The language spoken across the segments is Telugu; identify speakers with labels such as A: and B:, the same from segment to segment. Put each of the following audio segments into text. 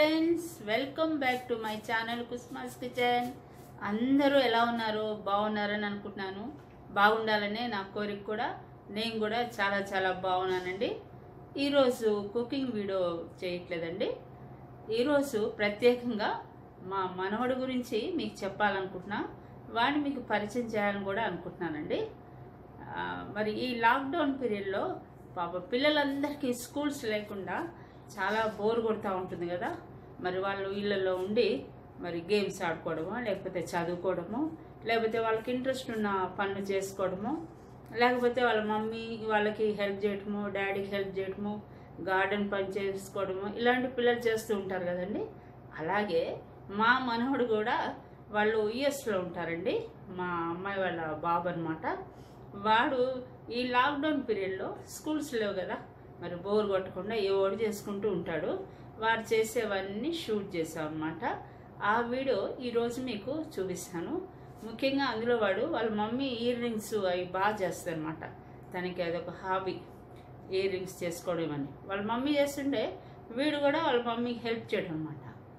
A: Friends welcome back to my channel కుస్మాస్ కిచెన్ అందరూ ఎలా ఉన్నారు బాగున్నారని అనుకుంటున్నాను బాగుండాలనే నా కోరిక కూడా నేను కూడా చాలా చాలా బాగున్నానండి ఈరోజు కుకింగ్ వీడియో చేయట్లేదండి ఈరోజు ప్రత్యేకంగా మా మనవడి గురించి మీకు చెప్పాలనుకుంటున్నా వాడిని మీకు పరిచయం చేయాలని కూడా అనుకుంటున్నానండి ఆ, మరి ఈ లాక్డౌన్ పీరియడ్లో పాప పిల్లలందరికీ స్కూల్స్ లేకుండా చాలా బోర్ కొడుతూ ఉంటుంది కదా మరి వాళ్ళు ఇళ్ళల్లో ఉండి మరి గేమ్స్ ఆడుకోవడమో లేకపోతే చదువుకోవడమో లేకపోతే వాళ్ళకి ఇంట్రెస్ట్ ఉన్న పనులు చేసుకోవడమో లేకపోతే వాళ్ళ మమ్మీ వాళ్ళకి హెల్ప్ చేయటము డాడీకి హెల్ప్ చేయటము గార్డెన్ పని చేసుకోవడము ఇలాంటి పిల్లలు చేస్తూ ఉంటారు కదండి అలాగే మా మనవడు కూడా వాళ్ళు యుఎస్లో ఉంటారండి మా అమ్మాయి వాళ్ళ బాబు అనమాట వాడు ఈ లాక్డౌన్ పీరియడ్లో స్కూల్స్ లేవు కదా మరి బోర్ కొట్టకుండా ఏ ఓడి చేసుకుంటూ ఉంటాడు వాడు చేసేవన్నీ షూట్ చేసాం అనమాట ఆ వీడియో ఈరోజు మీకు చూపిస్తాను ముఖ్యంగా అందులో వాడు వాళ్ళ మమ్మీ ఇయర్ రింగ్స్ అవి బాగా చేస్తారనమాట తనకి అదొక హాబీ ఇయర్ రింగ్స్ చేసుకోవడం అని వాళ్ళ మమ్మీ చేస్తుంటే వీడు కూడా వాళ్ళ మమ్మీకి హెల్ప్ చేయడం అనమాట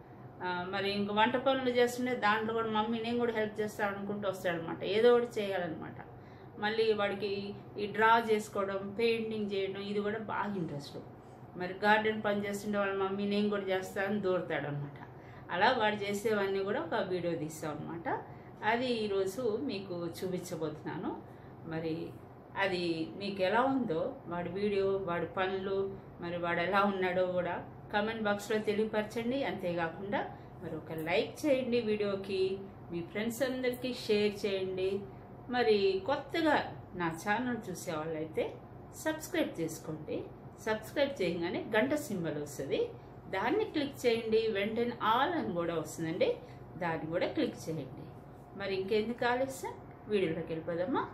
A: మరి ఇంక వంట పనులు చేస్తుంటే దాంట్లో కూడా మమ్మీ నేను కూడా హెల్ప్ చేస్తాను అనుకుంటూ వస్తాడనమాట ఏదో ఒకటి చేయాలన్నమాట మళ్ళీ వాడికి ఈ డ్రా చేసుకోవడం పెయింటింగ్ చేయడం ఇది కూడా బాగా ఇంట్రెస్ట్ మరి గార్డెన్ పని చేస్తుంటే వాళ్ళ మమ్మీ నేను కూడా చేస్తానని దూరతాడు అనమాట అలా వాడు చేసేవన్నీ కూడా ఒక వీడియో తీస్తాం అనమాట అది ఈరోజు మీకు చూపించబోతున్నాను మరి అది మీకు ఎలా ఉందో వాడి వీడియో వాడి పనులు మరి వాడు ఎలా ఉన్నాడో కూడా కమెంట్ బాక్స్లో తెలియపరచండి అంతేకాకుండా మరి ఒక లైక్ చేయండి వీడియోకి మీ ఫ్రెండ్స్ అందరికీ షేర్ చేయండి మరి కొత్తగా నా ఛానల్ చూసే వాళ్ళైతే సబ్స్క్రైబ్ చేసుకోండి సబ్స్క్రైబ్ చేయగానే గంట సింబల్ వస్తుంది దాన్ని క్లిక్ చేయండి వెంటనే ఆల్ అని కూడా వస్తుందండి దాన్ని కూడా క్లిక్ చేయండి మరి ఇంకెందుకు ఆలస్యం వీడియోలోకి వెళ్ళిపోదామా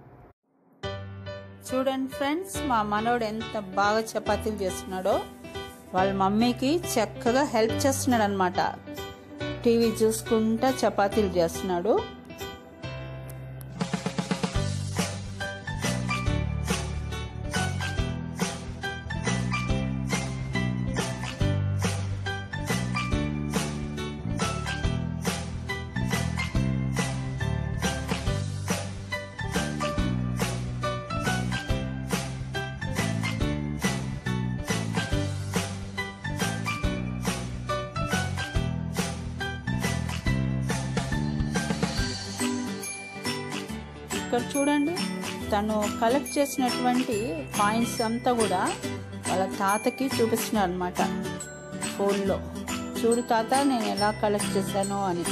B: చూడండి ఫ్రెండ్స్ మా మనోడు ఎంత బాగా చపాతీలు చేస్తున్నాడో వాళ్ళ మమ్మీకి చక్కగా హెల్ప్ చేస్తున్నాడు అనమాట టీవీ చూసుకుంటా చపాతీలు చేస్తున్నాడు ఇక్కడ చూడండి తను కలెక్ట్ చేసినటువంటి కాయిన్స్ అంతా కూడా వాళ్ళ తాతకి చూపిస్తున్నాడు అనమాట ఫోన్లో చూడు తాత నేను ఎలా కలెక్ట్ చేశాను అని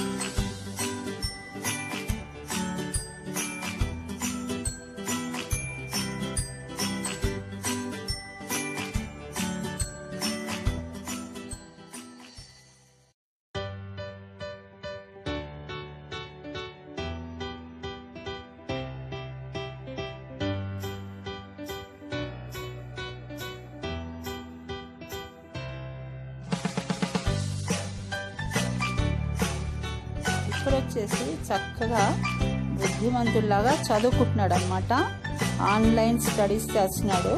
B: ఇప్పుడు వచ్చేసి చక్కగా బుద్ధిమంతుల్లాగా చదువుకుంటున్నాడు అనమాట ఆన్లైన్ స్టడీస్ చేస్తున్నాడు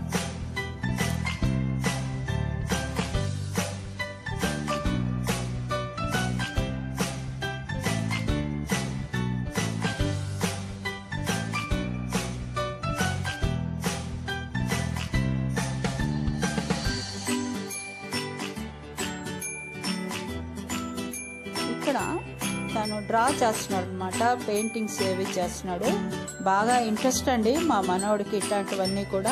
B: ఇక్కడ తను డ్రా చేస్తున్నాడు అనమాట పెయింటింగ్స్ ఏవి చేస్తున్నాడు బాగా ఇంట్రెస్ట్ అండి మా మనవడికి ఇట్లాంటివన్నీ కూడా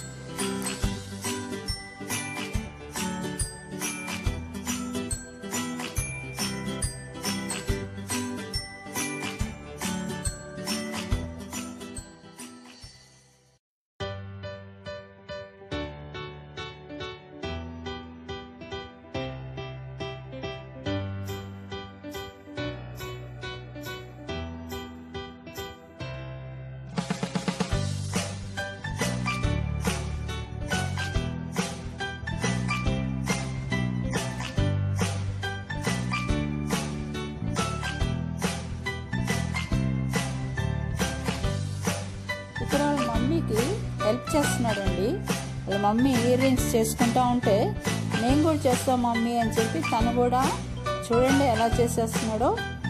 B: ఇక్కడ వాళ్ళ మమ్మీకి హెల్ప్ చేస్తున్నాడండి వాళ్ళ మమ్మీ ఇయర్ రింగ్స్ చేసుకుంటా ఉంటే నేను కూడా చేస్తాను మమ్మీ అని చెప్పి తను కూడా చూడండి ఎలా చేసేస్తున్నాడో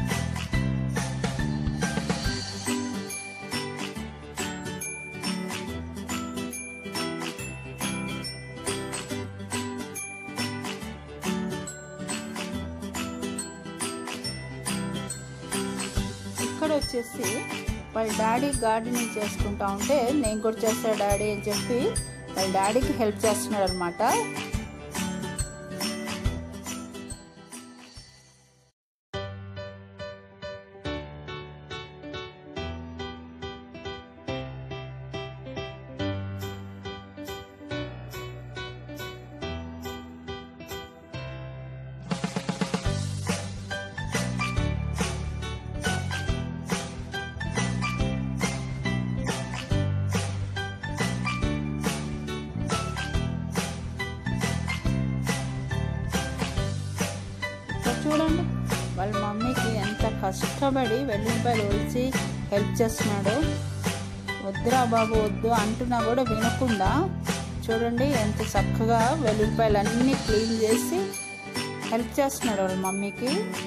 B: ఇక్కడ వచ్చేసి వాళ్ళ డాడీ గార్డెనింగ్ చేసుకుంటా ఉంటే నేను కూడా చేస్తా డాడీ అని చెప్పి వాళ్ళ డాడీకి హెల్ప్ చేస్తున్నాడు అనమాట ఇక్కడ చూడండి వాళ్ళ మమ్మీకి ఎంత కష్టపడి వెల్లుల్లిపాయలు ఒలిచి హెల్ప్ చేస్తున్నాడు వద్దురా బాబు వద్దు అంటున్నా కూడా వినకుండా చూడండి ఎంత చక్కగా వెల్లుల్లిపాయలు అన్నీ క్లీన్ చేసి హెల్ప్ చేస్తున్నాడు వాళ్ళ మమ్మీకి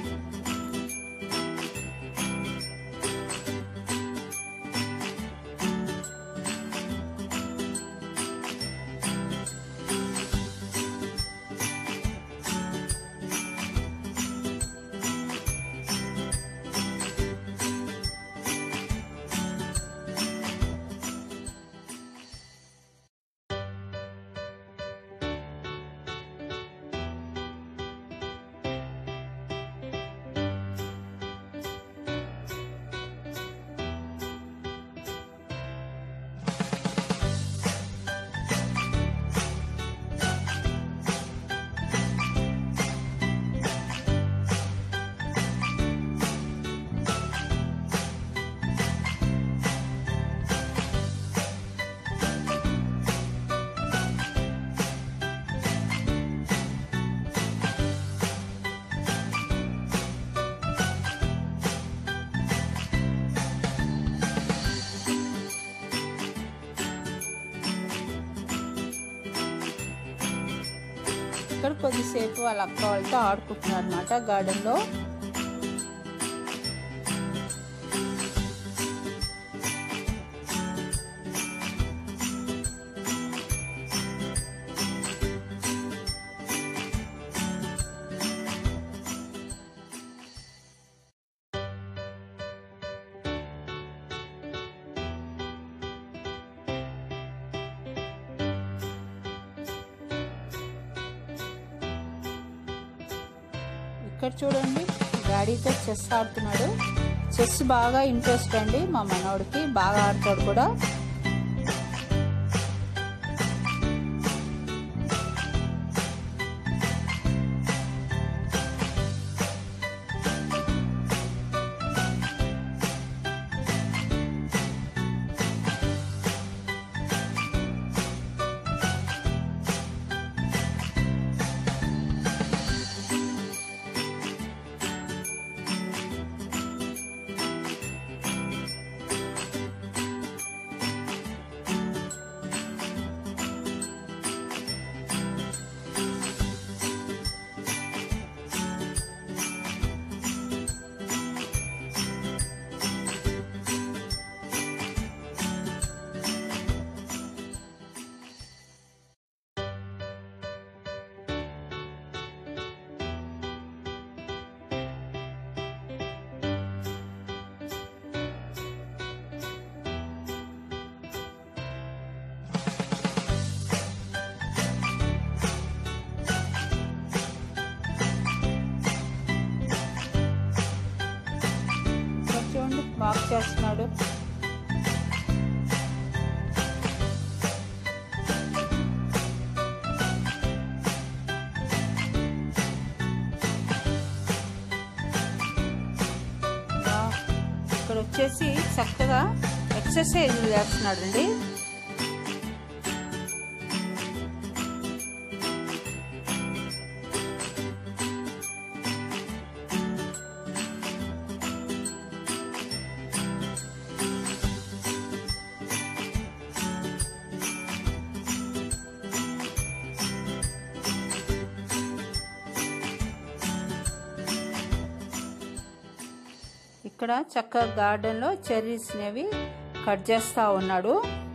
B: ఇక్కడ కొద్దిసేపు వాళ్ళ అక్క వాళ్ళతో ఆడుకుంటున్నారు అనమాట గార్డెన్లో ఇక్కడ చూడండి డాడీతో చెస్ ఆడుతున్నాడు చెస్ బాగా ఇంట్రెస్ట్ అండి మా మనవడికి బాగా ఆడతాడు కూడా ఇక్కడ చూడండి వాక్ చేస్తున్నాడు వావ్. ఇక్కడ వచ్చేసి చక్కగా ఎక్సర్సైజ్ చేస్తున్నాడు అండి ఇక్కడ చక్కగా గార్డెన్లో చెర్రీస్ అనేవి కట్ చేస్తూ ఉన్నాడు